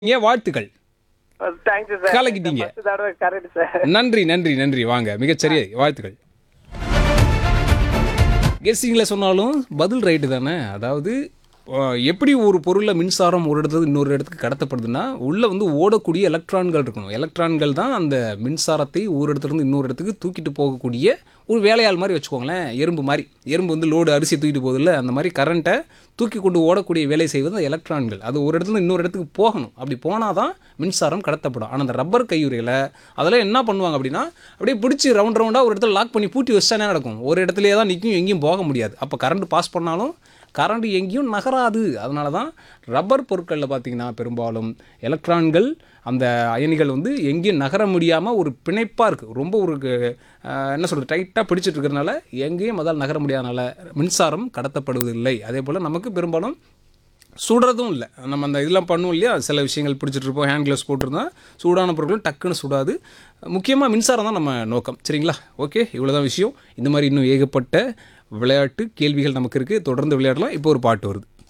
ஏன் வாழ்த்துக்கள் thank you sir கலக்கிட்டீங்க. ஃபர்ஸ்ட் தடவை கரெக்ட் சார் நன்றி நன்றி நன்றி வாங்க மிகச்சரியா வாழ்த்துக்கள் கெஸ்டிங்கில் சொன்னாலும் பதில் ரைட்டு தானே அதாவது அஹ், எப்படி ஒரு பொருளில் மின்சாரம் ஒரு இடத்துல இன்னொரு இடத்துக்கு கடத்தப்படுதுன்னா உள்ளே வந்து ஓடக்கூடிய எலக்ட்ரான்கள் இருக்கணும் எலக்ட்ரான்கள் தான் அந்த மின்சாரத்தை ஒரு இடத்துலேருந்து இன்னொரு இடத்துக்கு தூக்கிட்டு போகக்கூடிய ஒரு வேலையாள் மாதிரி வச்சுக்கோங்களேன் எறும்பு மாதிரி எறும்பு வந்து லோடு அரிசி தூக்கிட்டு போகுதுல்ல அந்த மாதிரி கரண்ட்டை தூக்கி கொண்டு ஓடக்கூடிய வேலை செய்வது அந்த எலக்ட்ரான்கள் அது ஒரு இடத்துல இன்னொரு இடத்துக்கு போகணும் அப்படி போனால் தான் மின்சாரம் கடத்தப்படும் ஆனால் அந்த ரப்பர் கையுறையில் அதெல்லாம் என்ன பண்ணுவாங்க அப்படின்னா அப்படியே பிடிச்சி ரவுண்ட் ரவுண்டாக ஒரு இடத்துல லாக் பண்ணி பூட்டி வச்சா என்ன நடக்கும் ஒரு இடத்துலயே தான் நிற்கும் எங்கேயும் போக முடியாது அப்போ கரண்ட் பாஸ் பண்ணாலும் கரண்ட் எங்கேயும் நகராது அதனால தான் ரப்பர் பொருட்களில் பார்த்தீங்கன்னா பெரும்பாலும் எலக்ட்ரான்கள் அந்த அயனிகள் வந்து எங்கேயும் நகர முடியாமல் ஒரு பிணைப்பாக இருக்குது ரொம்ப ஒரு அஹ், என்ன சொல்கிறது டைட்டாக பிடிச்சிட்டு இருக்கிறதுனால எங்கேயும் அதால் நகர முடியாதனால மின்சாரம் கடத்தப்படுவதில்லை அதே போல் நமக்கு பெரும்பாலும் சுடுறதும் இல்லை நம்ம அந்த இதெல்லாம் பண்ணுவோம் இல்லையா சில விஷயங்கள் பிடிச்சிட்டு இருப்போம் ஹேண்ட் க்ளவுஸ் போட்டிருந்தா சூடான பொருட்களும் டக்குன்னு சுடாது முக்கியமாக மின்சாரம் தான் நம்ம நோக்கம் சரிங்களா ஓகே இவ்வளோ தான் விஷயம் இந்த மாதிரி இன்னும் ஏகப்பட்ட விளையாட்டு கேள்விகள் நமக்கு இருக்குது தொடர்ந்து விளையாடலாம் இப்போ ஒரு பாட்டு வருது